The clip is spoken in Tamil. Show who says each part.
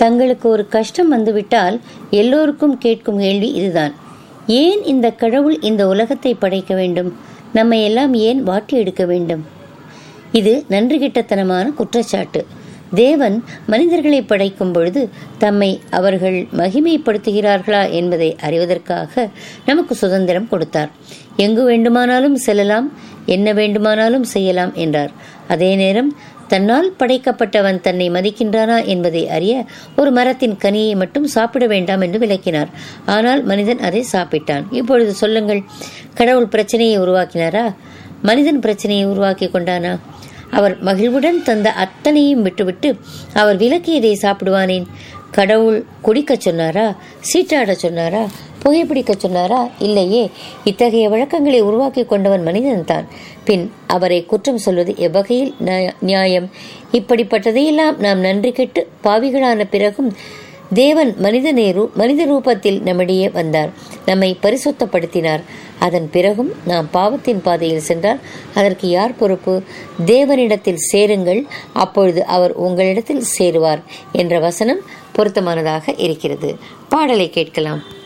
Speaker 1: தங்களுக்கு ஒரு கஷ்டம் வந்துவிட்டால் எல்லோருக்கும் கேட்கும் கேள்வி இதுதான் ஏன் இந்த கடவுள் இந்த உலகத்தை படைக்க வேண்டும் நம்மை எல்லாம் ஏன் வாட்டி எடுக்க வேண்டும் இது நன்றி கிட்டத்தனமான குற்றச்சாட்டு தேவன் மனிதர்களை படைக்கும் பொழுது தம்மை அவர்கள் மகிமைப்படுத்துகிறார்களா என்பதை அறிவதற்காக நமக்கு சுதந்திரம் கொடுத்தார் எங்கு வேண்டுமானாலும் செல்லலாம் என்ன வேண்டுமானாலும் செய்யலாம் என்றார் அதே நேரம் தன்னால் படைக்கப்பட்டவன் தன்னை மதிக்கின்றானா என்பதை அறிய ஒரு மரத்தின் கனியை மட்டும் சாப்பிட வேண்டாம் என்று விளக்கினார் ஆனால் மனிதன் அதை சாப்பிட்டான் இப்பொழுது சொல்லுங்கள் கடவுள் பிரச்சனையை உருவாக்கினாரா மனிதன் பிரச்சனையை உருவாக்கி கொண்டானா அவர் மகிழ்வுடன் தந்த அத்தனையும் விட்டுவிட்டு அவர் விலக்கியதை சாப்பிடுவானேன் கடவுள் குடிக்கச் சொன்னாரா சீட்டாட சொன்னாரா புகைப்பிடிக்க சொன்னாரா இல்லையே இத்தகைய வழக்கங்களை உருவாக்கி கொண்டவன் மனிதன்தான் பின் அவரை குற்றம் சொல்வது எவ்வகையில் நியாயம் இப்படிப்பட்டதையெல்லாம் நாம் நன்றி கெட்டு பாவிகளான பிறகும் தேவன் மனித நேரு மனித ரூபத்தில் நம்மிடையே வந்தார் நம்மை பரிசுத்தப்படுத்தினார் அதன் பிறகும் நாம் பாவத்தின் பாதையில் சென்றால் அதற்கு யார் பொறுப்பு தேவனிடத்தில் சேருங்கள் அப்பொழுது அவர் உங்களிடத்தில் சேருவார் என்ற வசனம் பொருத்தமானதாக இருக்கிறது பாடலை கேட்கலாம்